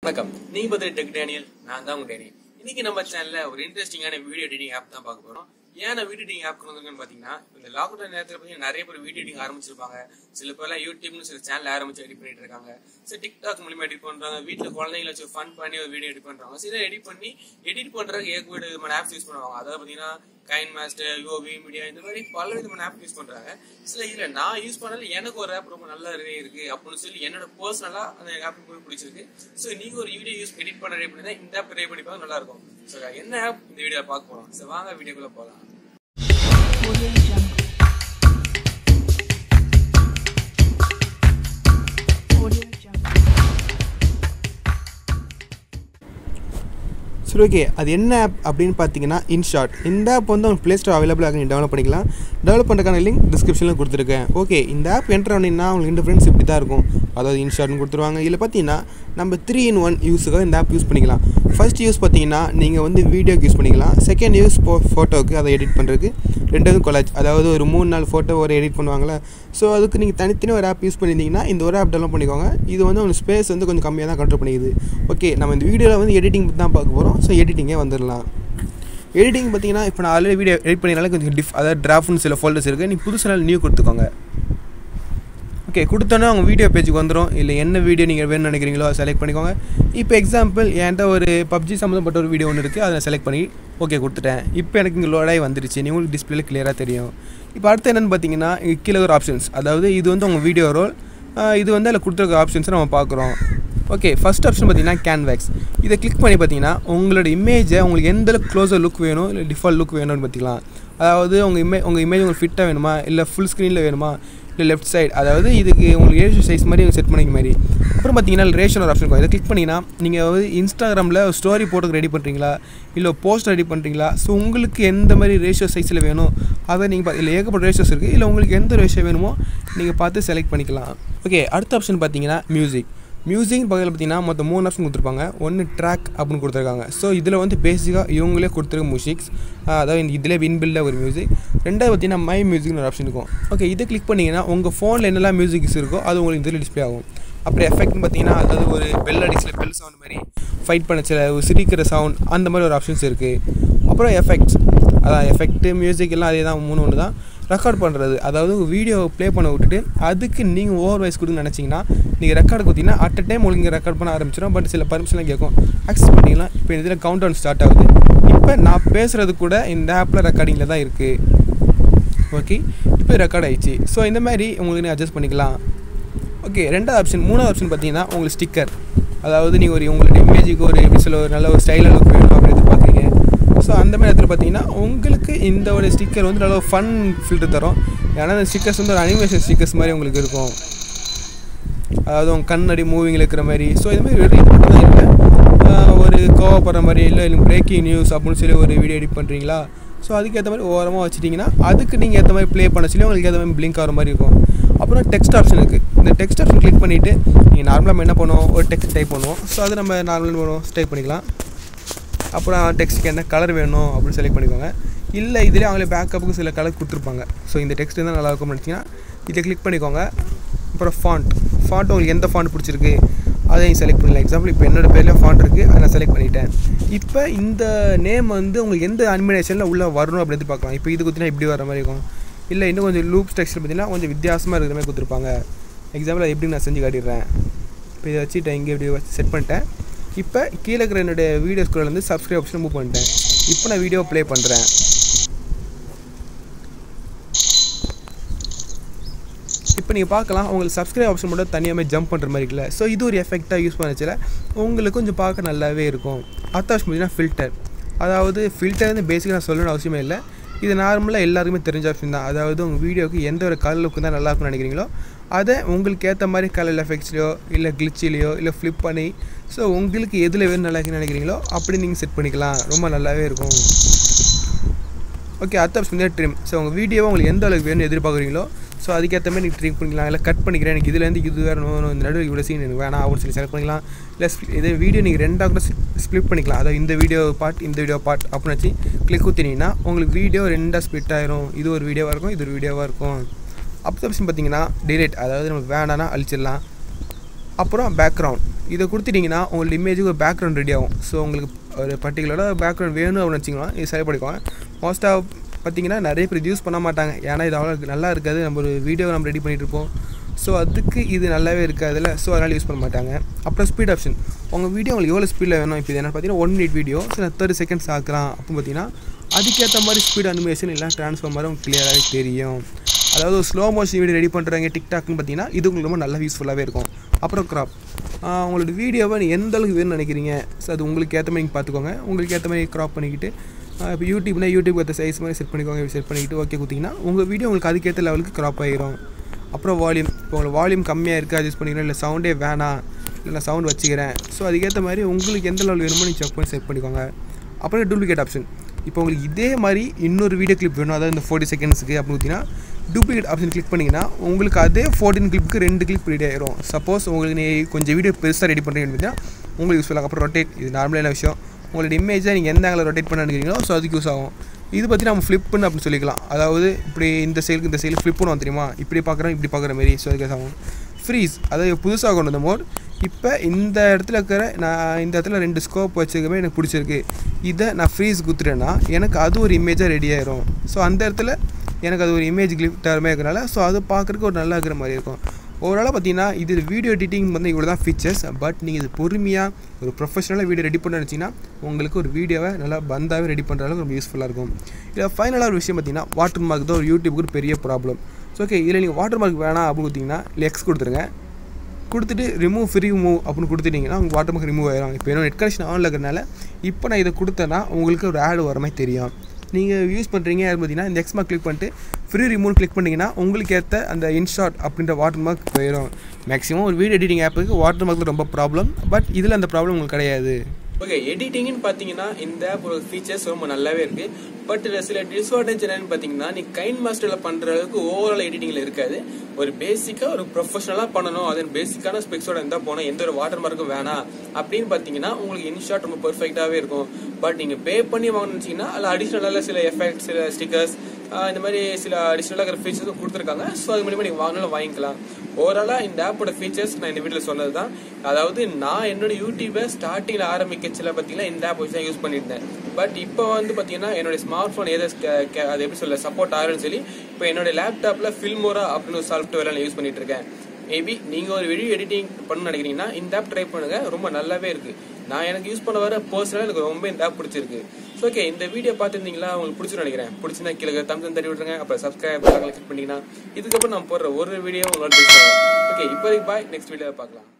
வணக்கம் நீங்க பார்த்து டெக் டேனியல் நான் தான் உங்க டேனியல் இன்னைக்கு நம்ம சேனல்ல ஒரு இன்ட்ரெஸ்டிங்கான வீடியோ எடிட்டிங் ஆப் தான் பார்க்க போறோம் ஏன் நான் வீடியோ எடிட்டிங் ஆப் வந்திருக்குன்னு பாத்தீங்கன்னா இந்த லாக்டவுன் நேரத்துல பாத்தீங்கன்னா நிறைய பேர் வீடியோ எடிட்டிங் ஆரம்பிச்சிருப்பாங்க சில பேர்லாம் யூடியூப்னு சில சேனல் ஆரம்பிச்சு எடிட் பண்ணிட்டு இருக்காங்க சில டிக்டாக் மூலியமா எடிட் பண்றாங்க வீட்டுல குழந்தைங்களை வச்சு ஃபன் பண்ணி ஒரு வீடியோ எடிட் பண்றாங்க சில எடிட் பண்ணி எடிட் பண்றதுக்கு ஏக விதமான ஆப்ஸ் யூஸ் பண்ணுவாங்க அதாவது பாத்தீங்கன்னா கைன் மாஸ்டர் யோவி மீடியா இந்த மாதிரி பல விதமான ஆப் யூஸ் பண்றாங்க சில இதுல நான் யூஸ் பண்ணல எனக்கு ஒரு ஆப் ரொம்ப நல்லா இருக்கு அப்படின்னு சொல்லி என்னோட பர்சனலா அந்த ஆப் போய் பிடிச்சிருக்கு ஸோ நீங்க ஒரு வீடியோ யூஸ் எடிட் பண்ண ட்ரை பண்ணி இந்த ஆப் ட்ரை பண்ணி பாருங்க நல்லா இருக்கும் ஸோ என்ன ஆப் இந்த வீடியோ பார்க்க போறோம் ஸோ வாங்க வீடியோக்குள்ள போகலாம் Audio Jungle. Audio Jungle. சரி ஓகே அது என்ன ஆப் அப்படின்னு பார்த்தீங்கன்னா இன்ஷார்ட் இந்த ஆப் வந்து உங்கள் ப்ளே ஸ்டோர் அவைலபிளாக நீங்கள் டெவலப் பண்ணிக்கலாம் டெவலப் பண்ணுறதுக்கான லிங்க் டிஸ்கிரிப்ஷனில் கொடுத்துருக்கேன் ஓகே இந்த ஆப் என்டர் பண்ணிங்கன்னா உங்களுக்கு இன்டர்ஃபரன்ஸ் இப்படி தான் இருக்கும் அதாவது இன்ஷார்ட்னு கொடுத்துருவாங்க இதில் பார்த்தீங்கன்னா நம்ம த்ரீ இன் ஒன் யூஸுக்காக இந்த ஆப் யூஸ் பண்ணிக்கலாம் ஃபர்ஸ்ட் யூஸ் பார்த்தீங்கன்னா நீங்கள் வந்து வீடியோக்கு யூஸ் பண்ணிக்கலாம் செகண்ட் யூஸ் ஃபோ ஃபோட்டோவுக்கு அதை எடிட் பண்ணுறதுக்கு ரெண்டாவது கொலாஜ் அதாவது ஒரு மூணு நாலு ஃபோட்டோ ஒரு எடிட் பண்ணுவாங்களே ஸோ அதுக்கு நீங்கள் தனித்தனி ஒரு ஆப் யூஸ் பண்ணியிருந்தீங்கன்னா இந்த ஒரு ஆப் டெவலப் பண்ணிக்கோங்க இது வந்து உங்களுக்கு ஸ்பேஸ் வந்து கொஞ்சம் கம்மியாக தான் கண்ட்ரோல் பண்ணிக்குது ஓகே நம்ம இந்த வீடியோவில் வந்து எடிட்டிங் தான் பார்க்க போகிறோம் ஸோ எடிட்டிங்கே வந்துடலாம் எடிட்டிங் பார்த்தீங்கன்னா இப்போ நான் ஆல்ரெடி வீடியோ எடிட் பண்ணினால கொஞ்சம் டிஃப் அதாவது டிராஃப்ட்னு சில ஃபோல்டர்ஸ் இருக்குது நீ புதுசாக நியூ கொடுத்துக்கோங்க ஓகே கொடுத்தோன்னே அவங்க வீடியோ பேஜுக்கு வந்துடும் இல்லை என்ன வீடியோ நீங்கள் வேணும்னு நினைக்கிறீங்களோ அதை செலக்ட் பண்ணிக்கோங்க இப்போ எக்ஸாம்பிள் என்கிட்ட ஒரு பப்ஜி சம்மந்தப்பட்ட ஒரு வீடியோ ஒன்று இருக்குது அதை செலக்ட் பண்ணி ஓகே கொடுத்துட்டேன் இப்போ எனக்கு இங்கே லோடாகி வந்துருச்சு நீ உங்களுக்கு டிஸ்பிளேல கிளியராக தெரியும் இப்போ அடுத்து என்னென்னு பார்த்தீங்கன்னா இங்க கீழே ஒரு ஆப்ஷன்ஸ் அதாவது இது வந்து உங்கள் வீடியோ ரோல் இது வந்து அதில் கொடுத்துருக்க ஆப்ஷன்ஸை நம்ம பார்க்குறோம் ஓகே ஃபஸ்ட் ஆப்ஷன் பார்த்தீங்கன்னா கேன்வேக்ஸ் இதை கிளிக் பண்ணி பார்த்தீங்கன்னா உங்களோட இமேஜை உங்களுக்கு எந்த அளவுக்கு க்ளோஸர் லுக் வேணும் இல்லை டிஃபால்ட் லுக் வேணும்னு பார்த்திக்கலாம் அதாவது உங்கள் இமே உங்கள் இமேஜ் உங்களுக்கு ஃபிட்டாக வேணுமா இல்லை ஃபுல் ஸ்க்ரீனில் வேணுமா இல்லை லெஃப்ட் சைடு அதாவது இதுக்கு உங்களுக்கு ரேஷியோ சைஸ் மாதிரி செட் பண்ணிக்க மாதிரி அப்புறம் பார்த்தீங்கன்னா ரேஷன் ஒரு ஆப்ஷன் இருக்கும் இதை கிளிக் பண்ணிங்கன்னா நீங்கள் வந்து இன்ஸ்டாகிராமில் ஸ்டோரி போட்டுக்கு ரெடி பண்ணுறீங்களா இல்லை போஸ்ட் ரெடி பண்ணுறீங்களா ஸோ உங்களுக்கு எந்த மாதிரி ரேஷியோ சைஸில் வேணும் அதை நீங்கள் பா இல்லை ஏகப்பட்ட ரேஷியோஸ் இருக்குது இல்லை உங்களுக்கு எந்த ரேஷியோ வேணுமோ நீங்கள் பார்த்து செலக்ட் பண்ணிக்கலாம் ஓகே அடுத்த ஆப்ஷன் பார்த்தீங்கன்னா மியூசிக் மியூசிக் பக்கத்தில் பார்த்தீங்கன்னா மொத்தம் மூணு ஆப்ஷன் கொடுத்துருப்பாங்க ஒன்று ட்ராக் அப்படின்னு கொடுத்துருக்காங்க ஸோ இதில் வந்து பேசிக்காக இவங்களே கொடுத்துருக்க மியூசிக்ஸ் அதாவது இந்த இதில் வின்பில்ல ஒரு மியூசிக் ரெண்டாவது பார்த்தீங்கன்னா மை மியூசிக்னு ஒரு ஆப்ஷன் இருக்கும் ஓகே இதை கிளிக் பண்ணிங்கன்னா உங்கள் ஃபோனில் என்னெல்லாம் மியூசிக்ஸ் இருக்கோ அது உங்களுக்கு இதில் டிஸ்ப்ளே ஆகும் அப்புறம் எஃபெக்ட்னு பார்த்தீங்கன்னா அதாவது ஒரு பெல் அடிச்சில் பெல் சவுண்ட் மாதிரி ஃபைட் பண்ண சில ஒரு சிரிக்கிற சவுண்ட் அந்த மாதிரி ஒரு ஆப்ஷன்ஸ் இருக்குது அப்புறம் எஃபெக்ட்ஸ் அதான் எஃபெக்ட்டு மியூசிக் எல்லாம் அதே தான் மூணு ஒன்று தான் ரெக்கார்ட் பண்ணுறது அதாவது வீடியோ ப்ளே பண்ண விட்டுட்டு அதுக்கு நீங்கள் ஓவர் வாய்ஸ் கொடுங்க நினச்சிங்கன்னா நீங்கள் ரெக்கார்டு கொடுத்தீங்கன்னா அட் அ டைம் உங்களுக்கு ரெக்கார்ட் பண்ண ஆரம்பிச்சிடும் பட் சில பர்மிஷன்லாம் கேட்கும் அக்செப்ட் பண்ணிக்கலாம் இப்போ இதில் கவுண்ட் டவுன் ஸ்டார்ட் ஆகுது இப்போ நான் பேசுகிறது கூட இந்த ஆப்பில் ரெக்கார்டிங்கில் தான் இருக்குது ஓகே இப்போ ரெக்கார்ட் ஆயிடுச்சு ஸோ இந்த மாதிரி உங்களுக்கு நீ அட்ஜஸ்ட் பண்ணிக்கலாம் ஓகே ரெண்டாவது ஆப்ஷன் மூணாவது ஆப்ஷன் பார்த்தீங்கன்னா உங்களுக்கு ஸ்டிக்கர் அதாவது நீங்கள் ஒரு உங்களோட இமேஜுக்கு ஒரு எப்படி சொல்ல ஒரு நல்ல ஒரு ஸ்டைலாக லுக் வேணும் அப்படி எதிர்பார்க்குறீங்க ஸோ அந்த மாதிரி இடத்துல பார்த்தீங்கன்னா உங்களுக்கு இந்த ஒரு ஸ்டிக்கர் வந்து நல்ல ஃபன் ஃபில்டர் தரும் ஏன்னா இந்த ஸ்டிக்கர்ஸ் வந்து ஒரு அனிமேஷன் ஸ்டிக்கர்ஸ் மாதிரி உங்களுக்கு இருக்கும் அதாவது உங்கள் கண்ணடி மூவிங்கில் இருக்கிற மாதிரி ஸோ இது மாதிரி வெறும் இது மட்டும் தான் இல்லை ஆஹ் ஒரு கோவப்படுற மாதிரி இல்லை இல்லை பிரேக்கிங் நியூஸ் அப்படின்னு சொல்லி ஒரு வீடியோ எடிட் பண்ணுறீங்களா ஸோ அதுக்கேற்ற மாதிரி ஓரமாக வச்சுட்டிங்கன்னா அதுக்கு நீங்கள் ஏற்ற மாதிரி ப்ளே பண்ண சொல்லி உங்களுக்கு ஏற்ற மாதிரி பிளிங்க் ஆகிற மாதிரி இருக்கும் அப்புறம் டெக்ஸ்ட் ஆப்ஷன் இருக்குது இந்த டெக்ஸ்ட் ஆப்ஷன் கிளிக் பண்ணிவிட்டு நீங்கள் நார்மலாக நம்ம என்ன பண்ணுவோம் ஒரு டெக்ஸ்ட் டைப் பண்ணுவோம் ஸோ அது நம்ம நார்மல் பண்ணுவோம் டைப் பண்ணிக்கலாம் அப்புறம் டெக்ஸ்ட்டுக்கு என்ன கலர் வேணும் அப்படின்னு செலக்ட் பண்ணிக்கோங்க இல்லை இதிலே அவங்களே பேக்கப்புக்கு சில கலர் கொடுத்துருப்பாங்க ஸோ இந்த டெக்ஸ்ட் தான் நல்லா இருக்கும்னு நினச்சிங்கன்னா இதை கிளிக் பண்ணிக்கோங்க அப்புறம் ஃபாண்ட் ஃபாண்ட் உங்களுக்கு எந்த ஃபாண்ட் பிடிச்சிருக்கு அதையும் செலக்ட் பண்ணலாம் எக்ஸாம்பிள் இப்போ என்னோட பேரில் ஃபாண்ட் இருக்குது அதை நான் செலக்ட் பண்ணிட்டேன் இப்போ இந்த நேம் வந்து உங்களுக்கு எந்த அனிமேஷனில் உள்ளே வரணும் அப்படின்னு எதிர்பார்க்கலாம் இப்போ இது குத்தினா இப்படி வர மாதிரி இருக்கும் இல்லை இன்னும் கொஞ்சம் லூப் ஸ்ட்ரக்சர் பார்த்தீங்கன்னா கொஞ்சம் வித்தியாசமாக இருக்கிற மாதிரி கொடுத்துருப்பாங்க எக்ஸாம்பிள் அதை எப்படி நான் செஞ்சு காட்டிடுறேன் இப்போ இதை வச்சுட்டேன் இங்கே இப்படி செட் பண்ணிட்டேன் இப்போ கீழே இருக்கிற என்னுடைய வீடியோ ஸ்க்ரோல் வந்து சப்ஸ்கிரைப் ஆப்ஷன் மூவ் பண்ணிட்டேன் இப்போ நான் வீடியோ ப்ளே பண்ணுறேன் இப்போ நீங்கள் பார்க்கலாம் உங்களுக்கு சப்ஸ்கிரைப் ஆப்ஷன் மட்டும் தனியாக ஜம்ப் பண்ணுற மாதிரி இருக்குல்ல ஸோ இது ஒரு எஃபெக்டாக யூஸ் பண்ணச்சில் உங்களுக்கு கொஞ்சம் பார்க்க நல்லாவே இருக்கும் அடுத்த ஆப்ஷன் பார்த்தீங்கன்னா ஃபில்டர் அதாவது ஃபில்டர் வந்து பேசிக்காக நான் சொல்லணும்னு அவசியமே இல்லை இது நார்மலாக எல்லாருக்குமே தெரிஞ்ச ஆப்ஷன் தான் அதாவது உங்கள் வீடியோக்கு எந்த ஒரு கலர் லுக்கு தான் நல்லா இருக்கும்னு நினைக்கிறீங்களோ அதை உங்களுக்கு ஏற்ற மாதிரி கலர் எஃபெக்ட்ஸ்லையோ இல்லை கிளிச்சிலையோ இல்லை ஃப்ளிப் பண்ணி ஸோ உங்களுக்கு எதில் வேணும் நல்லா இருக்குன்னு நினைக்கிறீங்களோ அப்படி நீங்கள் செட் பண்ணிக்கலாம் ரொம்ப நல்லாவே இருக்கும் ஓகே அடுத்த ஆப்ஷன் வந்து ட்ரிம் ஸோ உங்கள் வீடியோவை உங்களுக்கு எந்த அளவுக்கு வேணும்னு எதிர்பார்க்குறீங்களோ ஸோ அதுக்கேற்ற மாதிரி நீங்கள் ட்ரிம் பண்ணிக்கலாம் இல்லை கட் பண்ணிக்கிறேன் எனக்கு இதுலேருந்து இது வேணும் இந்த நடுவில் இவ்வளோ சீன் எனக்கு வேணாம் அப்படின்னு சொல்லி செலக்ட் பண்ணிக்கலாம் இல்லை இதே வீடியோ நீங்கள் ரெண்டாக கூட ஸ்ப்ளிட் பண்ணிக்கலாம் அதாவது இந்த வீடியோ பார்ட் இந்த வீடியோ பார்ட் அப்படின்னு வச்சு கிளிக் ஊற்றினீங்கன்னா உங்களுக்கு வீடியோ ரெண்டாக ஸ்ப்ளிட் ஆயிரும் இது ஒரு வீடியோவாக இருக்கும் இது ஒரு வீடியோவாக இருக்கும் அப்போ ஆப்ஷன் பார்த்தீங்கன்னா டிலேட் அதாவது நமக்கு வேணான்னா அழிச்சிடலாம் அப்புறம் பேக்ரவுண்ட் இதை கொடுத்துட்டிங்கன்னா உங்களோட இமேஜுக்கு ஒரு பேக்ரவுண்ட் ரெடி ஆகும் ஸோ உங்களுக்கு ஒரு பர்டிகுலராக பேக்ரவுண்ட் வேணும் அப்படின்னு வச்சிங்கன்னா இது செலக்ட் பண்ணிக்கோங்க மோஸ்ட்டாக பார்த்தீங்கன்னா நிறைய பேர் யூஸ் பண்ண மாட்டாங்க ஏன்னா இது அவ்வளோ நல்லா இருக்காது நம்ம ஒரு வீடியோ நம்ம ரெடி பண்ணிகிட்டு இருப்போம் ஸோ அதுக்கு இது நல்லாவே இருக்காதுல்ல ஸோ அதனால் யூஸ் பண்ண மாட்டாங்க அப்புறம் ஸ்பீட் ஆப்ஷன் உங்கள் வீடியோ உங்களுக்கு எவ்வளோ ஸ்பீடில் வேணும் இப்போ இது என்ன பார்த்தீங்கன்னா ஒன் மினிட் வீடியோ ஸோ நான் தேர்ட்டி செகண்ட்ஸ் ஆக்கலாம் அப்போ பார்த்தீங்கன்னா அதுக்கேற்ற மாதிரி ஸ்பீட் அனிமேஷன் இல்லை ட்ரான்ஸ்ஃபார்மர் உங்களுக்கு கிளியராகவே தெரியும் அதாவது ஒரு ஸ்லோ மோஷன் வீடியோ ரெடி பண்ணுறாங்க டிக்டாக்னு பார்த்தீங்கன்னா இது உங்களுக்கு ரொம்ப நல்லா யூஸ்ஃபுல்லாகவே இருக்கும் அப்புறம் க்ராப் உங்களோட வீடியோவை நீ எந்த அளவுக்கு வேணும்னு நினைக்கிறீங்க ஸோ அது உங்களுக்கு ஏற்ற மாதிரி நீங்கள் பார்த்துக்கோங்க உங்களுக்கு ஏற்ற மாதிரி க்ராப் பண்ணிக்கிட்டு இப்போ யூடியூப்னா யூடியூப் ஏற்ற சைஸ் மாதிரி செட் பண்ணிக்கோங்க செட் பண்ணிக்கிட்டு ஓகே கொடுத்தீங்கன்னா உங்கள் வீடியோ உங்களுக்கு அதுக்கேற்ற லெவலுக்கு க்ராப் ஆகிரும் அப்புறம் வால்யூம் இப்போ உங்களுக்கு வால்யூம் கம்மியாக இருக்குது அட்ஜஸ்ட் பண்ணிக்கிறேன் இல்லை சவுண்டே வேணாம் இல்லை நான் சவுண்ட் வச்சுக்கிறேன் ஸோ அதுக்கேற்ற மாதிரி உங்களுக்கு எந்த லெவல் வேணுமோ நீங்கள் செக் பண்ணி செட் பண்ணிக்கோங்க அப்புறம் டூப்ளிகேட் ஆப்ஷன் இப்போ உங்களுக்கு இதே மாதிரி இன்னொரு வீடியோ கிளிப் வேணும் அதாவது இந்த ஃபார்ட்டி செகண்ட்ஸுக்கு அப்படின்னு பார்த்தீங்கன்னா டூப்ளிகேட் ஆப்ஷன் கிளிக் பண்ணிங்கன்னா உங்களுக்கு அதே ஃபோர்டீன் கிளிப்புக்கு ரெண்டு கிளிப் ரெடி ஆயிரும் சப்போஸ் உங்களுக்கு நீ கொஞ்சம் வீடியோ பெருசாக ரெடி பண்ணுறீங்கன்னு பார்த்தீங்கன்னா உங்களுக்கு யூஸ்ஃபுல்லாக அப்புறம் ரொட்டேட் இது நார்மலான விஷயம் உங்களோட இமேஜை நீங்கள் எந்த ஆங்கில் ரொட்டேட் பண்ண நினைக்கிறீங்களோ ஸோ அதுக்கு யூஸ் ஆகும் இது பற்றி நம்ம ஃப்ளிப்புன்னு அப்படின்னு சொல்லிக்கலாம் அதாவது இப்படி இந்த சைடுக்கு இந்த சைடு ஃப்ளிப் பண்ணுவோம் தெரியுமா இப்படி பார்க்குறோம் இப்படி பார்க்குற மாதிரி ஸோ அதுக்கு ஆகும் ஃப்ரீஸ் அதாவது புதுசாக கொண்டு வந்த மோட் இப்போ இந்த இடத்துல இருக்கிற நான் இந்த இடத்துல ரெண்டு ஸ்கோப் வச்சுக்கவே எனக்கு பிடிச்சிருக்கு இதை நான் ஃப்ரீஸ் குத்துறேன்னா எனக்கு அது ஒரு இமேஜாக ரெடி ஆயிரும் ஸோ அந்த இடத்துல எனக்கு அது ஒரு இமேஜ் கிளிப் தரமே இருக்கிறனால ஸோ அது பார்க்குறதுக்கு ஒரு நல்லா இருக்கிற மாதிரி இருக்கும் ஓவராலாக பார்த்தீங்கன்னா இது வீடியோ எடிட்டிங் வந்து இவ்வளோ தான் ஃபீச்சர்ஸ் பட் நீங்கள் இது பொறுமையாக ஒரு ப்ரொஃபஷனலாக வீடியோ ரெடி பண்ண நினச்சிங்கன்னா உங்களுக்கு ஒரு வீடியோவை நல்லா பந்தாவே ரெடி பண்ணுற அளவுக்கு ரொம்ப யூஸ்ஃபுல்லாக இருக்கும் இதில் ஃபைனலாக ஒரு விஷயம் பார்த்தீங்கன்னா வாட்டர் மார்க் தான் ஒரு யூடியூபுக்கு ஒரு பெரிய ப்ராப்ளம் ஸோ ஓகே இதில் நீங்கள் வாட்டர் மார்க் வேணாம் அப்படின்னு கொடுத்தீங்கன்னா லெக்ஸ் கொடுத்துருங்க கொடுத்துட்டு ரிமூவ் ஃப்ரீ மூவ் அப்படின்னு கொடுத்துட்டிங்கன்னா உங்கள் வாட்டர் மார்க் ரிமூவ் ஆயிரும் இப்போ என்ன நெட் கனெக்ஷன் ஆனில் இருக்கிறனால இப்போ நான் இதை கொடுத்தேன்னா உங்களுக்கு ஒரு ஆடு வர மாதிரி தெரியும் நீங்கள் யூஸ் பண்ணுறீங்க பார்த்தீங்கன்னா இந்த எக்ஸ்மா கிளிக் பண்ணிட்டு ஃப்ரீ ரிமூவ் கிளிக் பண்ணிங்கன்னா உங்களுக்கு ஏற்ற அந்த இன்ஷாட் அப்படின்ற வாட்டர் மார்க் போயிடும் மேக்ஸிமம் ஒரு வீடியோ எடிட்டிங் ஆப்புக்கு வாட்டர் மார்க் ரொம்ப ப்ராப்ளம் பட் இதில் அந்த ப்ராப்ளம் உங்களுக்கு கிடையாது ஓகே எடிட்டிங்னு பார்த்தீங்கன்னா இந்த ஆப் ஒரு ஃபீச்சர்ஸ் ரொம்ப நல்லாவே இருக்கு பட் இதில் சில டிஸ்அட்வான்டேஜ் என்னன்னு பார்த்தீங்கன்னா நீ கைன் மாஸ்டரில் பண்ணுற அளவுக்கு ஓவரால் எடிட்டிங்கில் இருக்காது ஒரு பேசிக்காக ஒரு ப்ரொஃபஷனலாக பண்ணணும் அதன் பேசிக்கான ஸ்பெக்ஸோட இருந்தால் போனால் எந்த ஒரு வாட்டர் மார்க்கும் வேணாம் அப்படின்னு பார்த்தீங்கன்னா உங்களுக்கு இன்ஷாட் ரொம்ப பெர்ஃபெக்டாகவே இருக்கும் பட் நீங்கள் பே பண்ணி வாங்கணுச்சிங்கன்னா அதில் அடிஷ்னலாக சில எஃபெக்ட் சில ஸ்டிக்கர்ஸ் இந்த மாதிரி சில அடிஷ்னலாக இருக்கிற ஃபீச்சர்ஸும் கொடுத்துருக்காங்க ஸோ அது மூலியமாக நீங்கள் வாங்கினாலும் வாங்கிக்கலாம் ஓவராலாக இந்த ஆப்போட ஃபீச்சர்ஸ் நான் இந்த வீட்டில் சொன்னது தான் அதாவது நான் என்னோட யூடியூபை ஸ்டார்டிங்கில் ஆரம்பிக்கச்சில் பார்த்தீங்கன்னா இந்த ஆப் வச்சு தான் யூஸ் பண்ணியிருந்தேன் பட் இப்போ வந்து பார்த்தீங்கன்னா என்னோட ஸ்மார்ட் ஃபோன் எதை அது எப்படி சொல்ல சப்போர்ட் ஆகுன்னு சொல்லி இப்போ என்னோட லேப்டாப்பில் ஃபில்மோரா அப்படின்னு ஒரு சாஃப்ட்வேர் நான் யூஸ் பண்ணிட்டு இருக்கேன் மேபி நீங்கள் ஒரு வீடியோ எடிட்டிங் பண்ண நினைக்கிறீங்கன்னா இந்த ஆப் ட்ரை பண்ணுங்க ரொம்ப நல்லாவே இருக்கு நான் எனக்கு யூஸ் பண்ண வர பர்சனலாக எனக்கு ரொம்ப இந்த ஆப் பிடிச்சிருக்கு ஸோ ஓகே இந்த வீடியோ பார்த்துருந்தீங்களா உங்களுக்கு பிடிச்சிரும் நினைக்கிறேன் பிடிச்சிருந்தா கீழே தம்ஸ் தட்டி விட்டுருங்க அப்புறம் சப்ஸ்கிரைப் கிளிக் பண்ணிங்கன்னா இதுக்கப்புறம் நான் போடுற ஒரு வீடியோ உங்களோட ஓகே இப்போதைக்கு பாய் நெக்ஸ்ட் வீடியோ பார்க்கலாம்